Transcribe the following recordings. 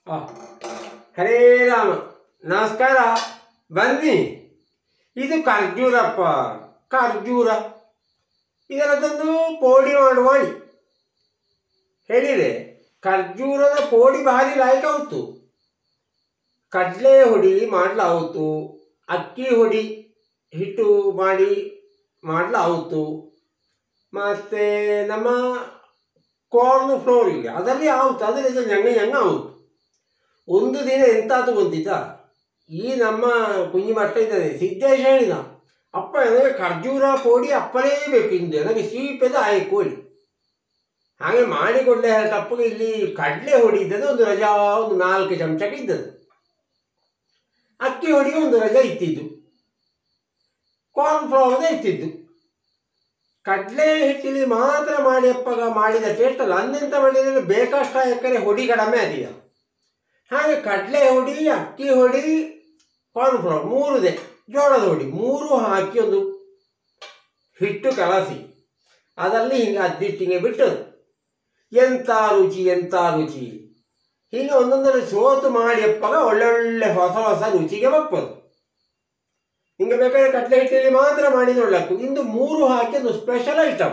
ಆ, ಹರೇ ರಾಮ ನಮಸ್ಕಾರ ಬನ್ನಿ ಇದು ಖರ್ಜೂರಪ್ಪ ಖರ್ಜೂರ ಇದರದೊಂದು ಪೋಡಿ ಮಾಡುವ ಮಾಡಿ ಹೇಳಿದೆ ಖರ್ಜೂರದ ಪೋಡಿ ಭಾರಿ ಲಾಯಕ ಆವತ್ತು ಕಡಲೆ ಹೊಡಿ ಮಾಡಲಾವುತು ಅಕ್ಕಿ ಹೊಡಿ ಹಿಟ್ಟು ಮಾಡಿ ಮಾಡಲಾವುತು ಮತ್ತು ನಮ್ಮ ಕಾರ್ನ್ ಫ್ಲೋರ್ ಇಲ್ಲ ಅದರಲ್ಲಿ ಆവുತ್ತು ಅದರಿಂದ ഞങ്ങ ഞങ്ങ ಆവുತ್ತು ಒಂದು ದಿನ ಎಂತಾತು ಗೊತ್ತಿದ್ದ ಈ ನಮ್ಮ ಕುഞ്ഞി ಭಟ್ಟ ಇದ್ದಾನೆ ಸಿದ್ದೇಶ ಹೇಳಿದ ಅಪ್ಪ ನನಗೆ ಖರ್ಜೂರ ಪೋಡಿ ಅಪ್ಪನೇ ಬೇಕು ಇಂದು ನನಗೆ ಸೀಪೆದ ಆಯ್ ಕೋಳಿ ಹಾಗೆ ಮಾಡಿಕೊಡ್ಲೆ ತಪ್ಪಗೆ ಇಲ್ಲಿ ಕಡಲೆ ಹೊಡಿದ್ದದು ಒಂದು ರಜಾ ಒಂದು ನಾಲ್ಕು ಚಮಚಕ್ಕೆ ಇದ್ದದ್ದು ಅಕ್ಕಿ ಹೊಡಿಗೆ ಒಂದು ರಜೆ ಇತ್ತಿದ್ದು ಕಾರ್ನ್ ಫ್ಲವರ್ದೇ ಇತ್ತಿದ್ದು ಕಡಲೆ ಹಿಟ್ಟಿಲಿ ಮಾತ್ರ ಮಾಡಿ ಅಪ್ಪಗ ಮಾಡಿದ ಟೇಸ್ಟ್ ಅಲ್ಲ ಅಂದೆಂತ ಮಾಡಿದರೆ ಬೇಕಷ್ಟ ಎಕರೆ ಹೊಡಿ ಕಡಿಮೆ ಆದಿಯ ಹಾಗೆ ಕಡಲೆ ಹೊಡಿ ಅಕ್ಕಿ ಹೊಡಿ ಕಾರ್ನ್ ಫ್ಲವರ್ ಮೂರುದೆ ಜೋಳದ ಹೊಡಿ ಮೂರು ಹಾಕಿ ಒಂದು ಹಿಟ್ಟು ಕಲಸಿ ಅದರಲ್ಲಿ ಹಿಂಗೆ ಅದ್ದಿಟ್ಟಿಗೆ ಬಿಟ್ಟದು ಎಂಥ ರುಚಿ ಎಂಥ ರುಚಿ ಹೀಗೆ ಒಂದೊಂದರಲ್ಲಿ ಸೋತು ಮಾಡಿ ಅಪ್ಪಗ ಒಳ್ಳೊಳ್ಳೆ ಹೊಸ ಹೊಸ ರುಚಿಗೆ ಬಪ್ಪದು ಹಿಂಗೆ ಬೇಕಾದ್ರೆ ಕಡಲೆ ಹಿಟ್ಟಲ್ಲಿ ಮಾತ್ರ ಮಾಡಿದ ಒಳ್ಳಕ್ಕು ಇಂದು ಮೂರು ಹಾಕಿ ಒಂದು ಸ್ಪೆಷಲ್ ಐಟಮ್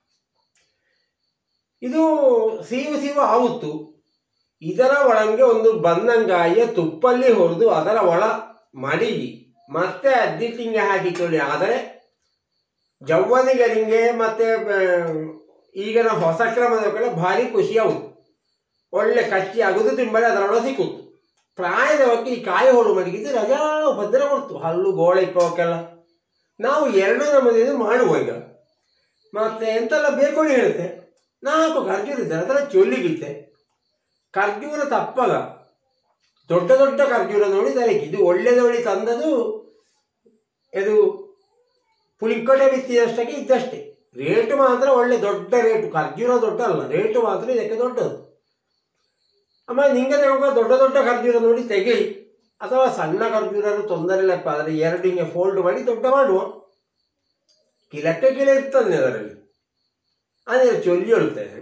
ಇದು ಸೀವು ಸೀವು ಆವುತ್ತು ಇದರ ಒಳಗೆ ಒಂದು ಬನ್ನಂಗಾಯಿಯ ತುಪ್ಪಲ್ಲಿ ಹೊಡೆದು ಅದರ ಒಳ ಮಡಿಗಿ ಮತ್ತೆ ಅದ್ದಿಟ್ಟಿಂಗೆ ಹಾಕಿಕೊಳ್ಳಿ ಆದರೆ ಜವ್ವನಿಗರಿಗೆ ಮತ್ತೆ ಆ, ಈಗಿನ ಹೊಸ ಕ್ರಮದ ಕಡೆ ಭಾರಿ ಖುಷಿ ಆಗುದು ಒಳ್ಳೆ ಕಚ್ಚಿ ಅಗುದು ತಿಂಬಳೆ ಅದರೊಳಗೆ ಸಿಕ್ಕುತ್ತು ಪ್ರಾಯದವಕ್ಕೆ ಈ ಕಾಯಿ ಹೋಳು ಮಡಗಿದ್ದು ರಜಾ ಭದ್ರ ಕೊಡ್ತು ಹಲ್ಲು ಗೋಳೆ ಇಪ್ಪವಕ್ಕೆಲ್ಲ ನಾವು ಎರಡು ನಮ್ಮದು ಮಾಡುವ ಈಗ ಮತ್ತೆ ಎಂತೆಲ್ಲ ಬೇಕೋಳಿ ಹೇಳುತ್ತೆ ನಾಲ್ಕು ಖರ್ಜೂರ ಇದ್ದಾರೆ ಅದರ ಚೊಲ್ಲಿಗಿತ್ತೆ ಖರ್ಜೂರ ತಪ್ಪಗ ದೊಡ್ಡ ದೊಡ್ಡ ಖರ್ಜೂರ ನೋಡಿ ತರಕ್ಕೆ ಇದು ಒಳ್ಳೆ ನೋಡಿ ತಂದದು ಇದು ಪುಳಿಂಕೋಟೆ ಬಿತ್ತಿದಷ್ಟಕ್ಕೆ ಇದ್ದಷ್ಟೇ ರೇಟು ಮಾತ್ರ ಒಳ್ಳೆ ದೊಡ್ಡ ರೇಟು ಖರ್ಜೂರ ದೊಡ್ಡ ಅಲ್ಲ ರೇಟು ಮಾತ್ರ ಇದಕ್ಕೆ ದೊಡ್ಡದು ಆಮೇಲೆ ನಿಂಗೆ ತಗೊಂಡು ದೊಡ್ಡ ದೊಡ್ಡ ಖರ್ಜೂರ ನೋಡಿ ತೆಗಿ ಅಥವಾ ಸಣ್ಣ ಖರ್ಜೂರರು ತೊಂದರೆ ಇಲ್ಲಪ್ಪ ಆದರೆ ಎರಡು ಹಿಂಗೆ ಫೋಲ್ಡ್ ಮಾಡಿ ದೊಡ್ಡ ಮಾಡುವ ಕಿಲಕ್ಕೆ ಕಿಲ ಇರ್ತದೆ ಅದರಲ್ಲಿ ಅದೇ ಚೊಲ್ಲಿ ಹೇಳ್ತೇನೆ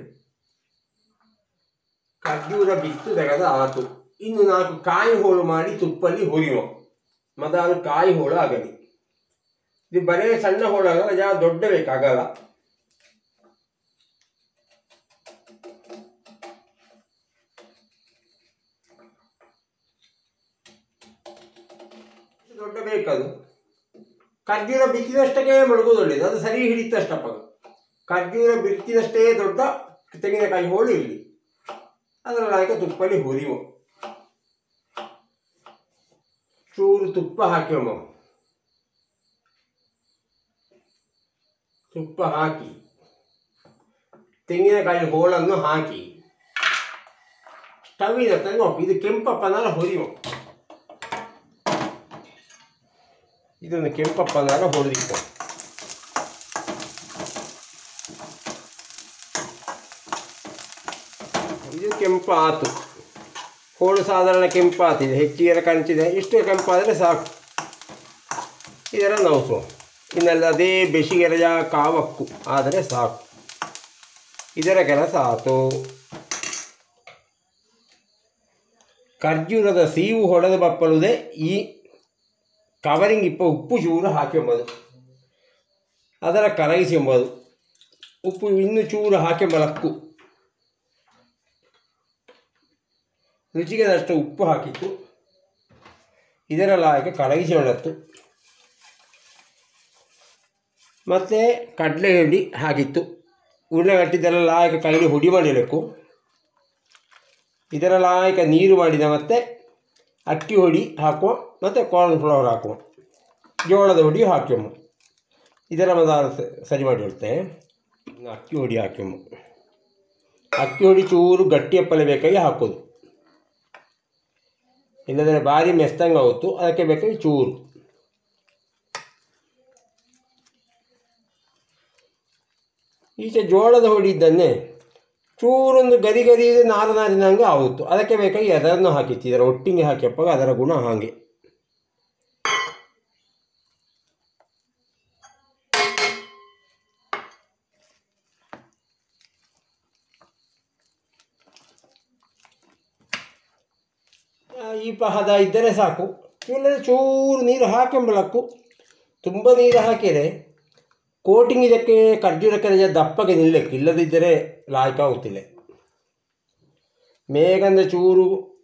ಖರ್ಜೂರ ಬಿತ್ತು ತೆಗೆದ ಆತು ಇನ್ನು ನಾಲ್ಕು ಕಾಯಿ ಹೋಳು ಮಾಡಿ ತುಪ್ಪಲ್ಲಿ ಹುರಿಯುವ ಮೊದಲು ಕಾಯಿ ಹೋಳು ಆಗಲಿ ಇದು ಬರೇ ಸಣ್ಣ ಹೋಳು ಆಗಲ್ಲ ಜಾ ದೊಡ್ಡ ಬೇಕಾಗಲ್ಲ ದೊಡ್ಡ ಬೇಕದು ಖರ್ಜೂರ ಬಿತ್ತಿದಷ್ಟಕ್ಕೆ ಮಡಗೋದು ಒಳ್ಳೇದು ಅದು ಸರಿ ಹಿಡಿತಷ್ಟಪ್ಪ ಖರ್ಜೂರ ಬಿತ್ತಿದಷ್ಟೇ ದೊಡ್ಡ ತೆಂಗಿನಕಾಯಿ ಹೋಳು ಇರಲಿ ಅದರಲ್ಲಿ ಹಾಕಿ ತುಪ್ಪಲ್ಲಿ ಹುರಿಯುವ ಚೂರು ತುಪ್ಪ ಹಾಕಿವಮ್ಮ ತುಪ್ಪ ಹಾಕಿ ತೆಂಗಿನಕಾಯಿ ಹೋಳನ್ನು ಹಾಕಿ ಸ್ಟವಿನ ತಂಗ ಇದು ಕೆಂಪಪ್ಪನಾರ ಹೊರಿಯುವ ಇದನ್ನು ಕೆಂಪಪ್ಪನಾರ ಹೊಡೆದಿತ್ತು ಇದು ಕೆಂಪು ಆತು ಹೋಳು ಸಾಧಾರಣ ಕೆಂಪು ಆತಿದೆ ಹೆಚ್ಚಿಗೆ ಕಾಣ್ತಿದೆ ಇಷ್ಟು ಕೆಂಪಾದರೆ ಸಾಕು ಇದರ ನೌಸು ಇನ್ನೆಲ್ಲ ಅದೇ ಬೆಸಿಗೆ ರಜಾ ಕಾವಕ್ಕು ಆದರೆ ಸಾಕು ಇದರ ಕೆಲಸ ಆತು ಖರ್ಜೂರದ ಸೀವು ಹೊಡೆದು ಬಪ್ಪಲುದೇ ಈ ಕವರಿಂಗ್ ಇಪ್ಪ ಉಪ್ಪು ಚೂರು ಹಾಕೊಂಬದು ಅದರ ಕರಗಿಸೆಂಬುದು ಉಪ್ಪು ಇನ್ನು ಚೂರು ಹಾಕೆಂಬಲಕ್ಕು ರುಚಿಗೆ ಅಷ್ಟು ಉಪ್ಪು ಹಾಕಿತ್ತು ಇದರೆಲ್ಲ ಹಾಕಿ ಕರಗಿಸಿ ಹೊಡತ್ತು ಮತ್ತು ಕಡಲೆ ಹಿಂಡಿ ಹಾಕಿತ್ತು ಉರುಳೆಗಟ್ಟಿದ್ದೆಲ್ಲ ಹಾಕಿ ಕೈಲಿ ಹುಡಿ ಮಾಡಿರಬೇಕು ಇದರೆಲ್ಲ ಹಾಕಿ ನೀರು ಮಾಡಿದ ಮತ್ತು ಅಕ್ಕಿ ಹೊಡಿ ಹಾಕುವ ಮತ್ತು ಕಾರ್ನ್ ಫ್ಲವರ್ ಹಾಕುವ ಜೋಳದ ಹುಡಿ ಹಾಕ್ಯಮ್ಮ ಇದರ ಮೊದಲ ಸ- ಸರಿ ಮಾಡಿ ಹೇಳ್ತೆ ಇನ್ನು ಅಕ್ಕಿ ಹೊಡಿ ಹಾಕ್ಯಮ್ಮ ಅಕ್ಕಿ ಹೊಡಿ ಚೂರು ಗಟ್ಟಿ ಅಪ್ಪಲೆ ಬೇಕಾಗಿ ಹಾಕೋದು ಇಲ್ಲದ್ರೆ ಭಾರಿ ಮೆಸ್ತಂಗೆ ಆಗುತ್ತು ಅದಕ್ಕೆ ಬೇಕಾಗಿ ಚೂರು ಈಚೆ ಜೋಳದ ಹುಡಿ ಇದ್ದನ್ನೇ ಚೂರೊಂದು ಗರಿ ಗರಿ ನಾರು ನಾರಿನಂಗೆ ಆಗುತ್ತು ಅದಕ್ಕೆ ಬೇಕಾಗಿ ಅದನ್ನು ಹಾಕಿತ್ತು ಇದರ ಒಟ್ಟಿಗೆ ಹಾಕಿಯಪ್ಪಾಗ ಅದರ ಗುಣ ಹಾಗೆ ಈ ಪಹದ ಇದ್ದರೆ ಸಾಕು ಇಲ್ಲದ್ರೆ ಚೂರು ನೀರು ಹಾಕೆಂಬಲಕ್ಕು ತುಂಬ ನೀರು ಹಾಕಿದರೆ ಕೋಟಿಂಗ್ ಇದಕ್ಕೆ ಖರ್ಜೂರಕ್ಕೆ ರಜೆ ದಪ್ಪಗೆ ನಿಲ್ಲಕ್ಕೆ ಇಲ್ಲದಿದ್ದರೆ ಲಾಯ್ಕ ಆಗುತ್ತಿಲ್ಲ ಮೇಗಂದ ಚೂರು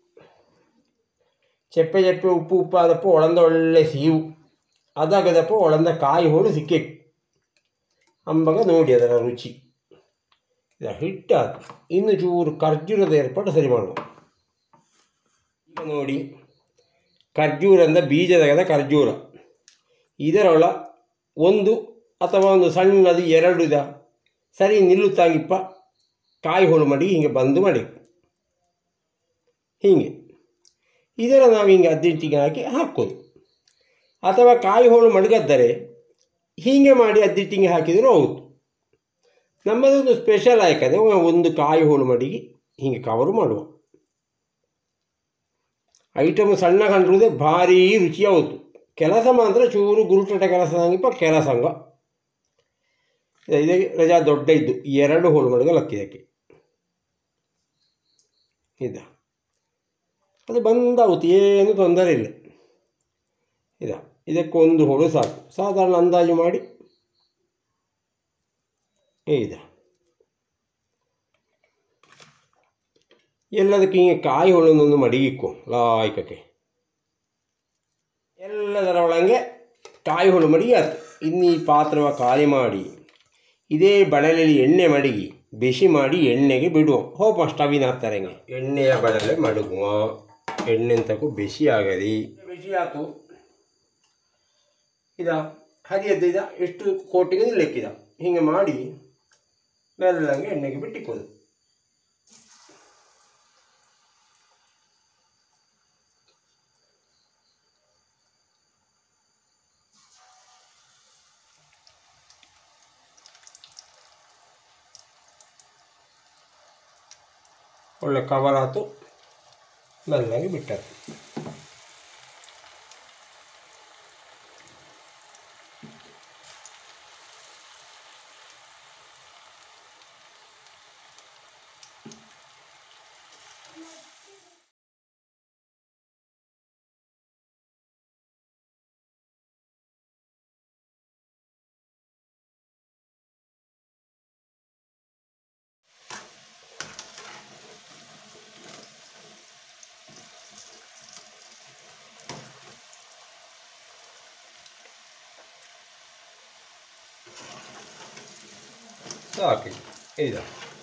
ಚೆಪ್ಪೆ ಚೆಪ್ಪೆ ಉಪ್ಪು ಉಪ್ಪು ಆದಪ್ಪ ಒಳಂದ ಒಳ್ಳೆ ಸೀವು ಅದಾಗದಪ್ಪ ಒಳಂದ ಕಾಯಿ ಹೋಳು ಸಿಕ್ಕಿತ್ತು ಅಂಬಾಗ ನೋಡಿ ಅದರ ರುಚಿ ಇದು ಹಿಟ್ಟಾದ ಇನ್ನು ಚೂರು ಖರ್ಜೂರದ ಏರ್ಪಾಡು ಸರಿ ಮಾಡುವ ಈಗ ನೋಡಿ ಖರ್ಜೂರದ ಬೀಜದಾಗದ ಖರ್ಜೂರ ಇದರೊಳ ಒಂದು ಅಥವಾ ಒಂದು ಸಣ್ಣದು ಎರಡು ಇದ ಸರಿ ನಿಲ್ಲುತ್ತಾಗಿಪ್ಪ ಕಾಯಿ ಹೋಳು ಮಾಡಿ ಹಿಂಗೆ ಬಂದು ಮಾಡಿ ಹೀಗೆ ಇದರ ನಾವು ಹಿಂಗೆ ಅದ್ದಿಟ್ಟಿಗೆ ಹಾಕಿ ಹಾಕ್ಕೋದು ಅಥವಾ ಕಾಯಿ ಹೋಳು ಮಡಗದ್ದರೆ ಹೀಗೆ ಮಾಡಿ ಅದ್ದಿಟ್ಟಿಗೆ ಹಾಕಿದರೂ ಹೌದು ನಮ್ಮದೊಂದು ಸ್ಪೆಷಲ್ ಆಯ್ಕದೆ ಒಂದು ಕಾಯಿ ಹೋಳು ಮಡಿಗೆ ಹೀಗೆ ಕವರು ಮಾಡುವ ಐಟಮ್ ಸಣ್ಣ ಕಂಡ್ರೆ ಭಾರಿ ರುಚಿ ಹೌದು ಕೆಲಸ ಮಾತ್ರ ಚೂರು ಗುರುಟಟ ಕೆಲಸ ಹಂಗಿಪ್ಪ ಕೆಲಸಂಗ ಇದೆ ರಜಾ ದೊಡ್ಡ ಇದ್ದು ಎರಡು ಹೋಳು ಮಡಗ ಲಕ್ಕಿದಕ್ಕೆ ಇದ ಅದು ಬಂದಾಗುತ್ತೆ ಏನು ತೊಂದರೆ ಇಲ್ಲ ಇದ ಇದಕ್ಕೊಂದು ಹೋಳು ಸಾಕು ಸಾಧಾರಣ ಅಂದಾಜು ಮಾಡಿ ಇದ ಎಲ್ಲದಕ್ಕೆ ಹಿಂಗೆ ಕಾಯಿ ಹೋಳನ್ನೊಂದು ಮಡಿಗಿಕ್ಕು ಲಾಯ್ಕಕ್ಕೆ ಎಲ್ಲದರ ಒಳಗೆ ಕಾಯಿ ಹೋಳು ಮಡಿಗೆ ಆಯ್ತು ಇನ್ನು ಈ ಪಾತ್ರವ ಖಾಲಿ ಮಾಡಿ ಇದೇ ಬಡಲಲ್ಲಿ ಎಣ್ಣೆ ಮಡಗಿ ಬಿಸಿ ಮಾಡಿ ಎಣ್ಣೆಗೆ ಬಿಡುವ ಹೋಪ ಸ್ಟವಿನ ಹತ್ತರಂಗೆ ಎಣ್ಣೆಯ ಬಡಲೆ ಮಡಗುವ ಎಣ್ಣೆ ತಗೋ ಬಿಸಿ ಆಗಲಿ ಬಿಸಿ ಆಯ್ತು ಇದ ಹರಿಯದ್ದು ಇದ ಎಷ್ಟು ಕೋಟಿಗೆ ನಿಲ್ಲಕ್ಕಿದ ಹಿಂಗೆ ಮಾಡಿ ಮೆಲ್ಲಂಗೆ ಎಣ್ಣೆಗೆ ಬಿಟ್ಟಿಕ್ಕೋದು ಒಳ್ಳೆ ಕವರ್ ಆಯ್ತು ಮೆಲ್ಲಗೆ ಬಿಟ್ಟರು ಸಾಕು ಇದು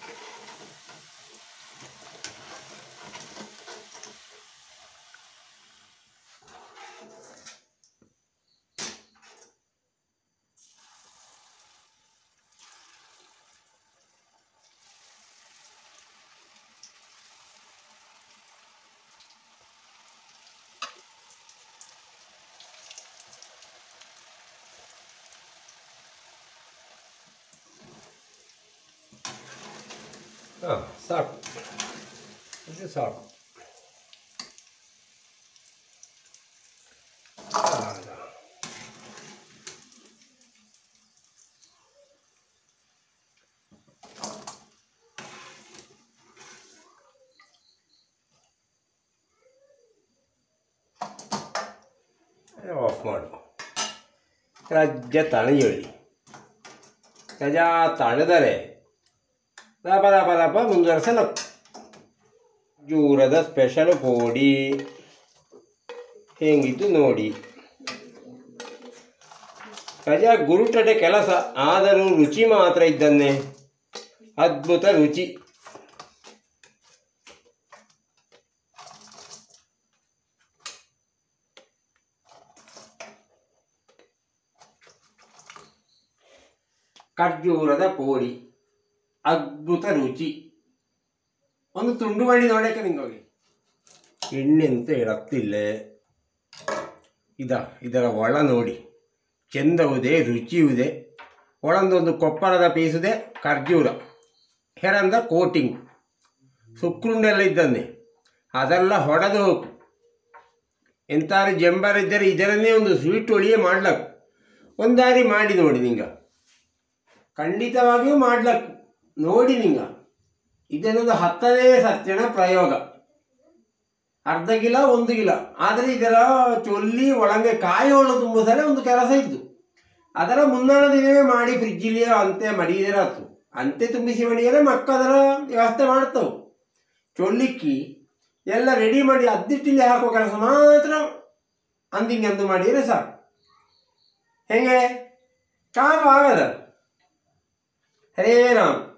ಹಾಂ ಸಾಕು ಇದು ಸಾಕು ಹೌದಾ. ಆಫ್ ಮಾಡು ರಜ್ಜ ತಣಿಯೊಳ್ಳಿ ರಜಾ ತಳೆದರೆ ದಪ ದಪ ದಪ ಮುಂದುವರೆಸಲು ಜೂರದ ಸ್ಪೆಷಲ್ ಪೋಡಿ ಹೇಗಿದ್ದು ನೋಡಿ ರಜಾ ಗುರುಟಡೆ ಕೆಲಸ ಆದರೂ ರುಚಿ ಮಾತ್ರ ಇದ್ದನ್ನೇ ಅದ್ಭುತ ರುಚಿ ಖರ್ಜೂರದ ಪೋಡಿ ಅದ್ಭುತ ರುಚಿ ಒಂದು ತುಂಡು ಮಾಡಿ ನೋಡಕ್ಕೆ ನಿಂಗೋಗಿ ಎಣ್ಣೆ ಅಂತ ಹೇಳಕ್ತಿಲ್ಲ ಇದ ಇದರ ಒಳ ನೋಡಿ ಚೆಂದವುದೇ ರುಚಿಯುದೆ ಒಳಂದೊಂದು ಕೊಪ್ಪರದ ಪೀಸುದೆ ಖರ್ಜೂರ ಹೆರಂದ ಕೋಟಿಂಗ್ ಸುಕ್ರುಂಡೆಲ್ಲ ಇದ್ದಂದೆ ಅದೆಲ್ಲ ಹೊಡೆದು ಹೋಗು ಎಂತಾರು ಜಂಬರಿದ್ದರೆ ಇದರನ್ನೇ ಒಂದು ಸ್ವೀಟ್ ಒಳಿಯೇ ಮಾಡ್ಲಕ್ಕು ಒಂದಾರಿ ಮಾಡಿ ನೋಡಿ ನಿಂಗ ಖಂಡಿತವಾಗಿಯೂ ಮಾಡ್ಲಕ್ಕು ನೋಡಿ ನಿಂಗ ಇದನ್ನೊಂದು ಹತ್ತನೇ ಸತ್ಯನ ಪ್ರಯೋಗ ಅರ್ಧ ಕಿಲ ಒಂದು ಕಿಲ ಆದರೆ ಇದರ ಚೊಲ್ಲಿ ಒಳಗೆ ಕಾಯಿ ಹೊಳ್ಳು ತುಂಬಿಸಲೇ ಒಂದು ಕೆಲಸ ಇದ್ದು ಅದರ ಮುನ್ನಣ ದಿನವೇ ಮಾಡಿ ಫ್ರಿಜ್ಜಲ್ಲಿ ಅಂತೆ ಮಡಿಯದಿರಾತು ಅಂತೆ ತುಂಬಿಸಿ ಮಡಿಯರೆ ಮಕ್ಕ ಅದರ ವ್ಯವಸ್ಥೆ ಮಾಡ್ತವು ಚೊಲ್ಲಿಕ್ಕಿ ಎಲ್ಲ ರೆಡಿ ಮಾಡಿ ಅದ್ದಿಟ್ಟಿಲ್ಲಿ ಹಾಕೋ ಕೆಲಸ ಮಾತ್ರ ಅಂದಿಂಗೆ ಅಂದು ಮಾಡಿದರೆ ಸಾಕು ಹೆಂಗೆ ಕಾಮ ಆಗದ ಹರೇ ರಾಮ್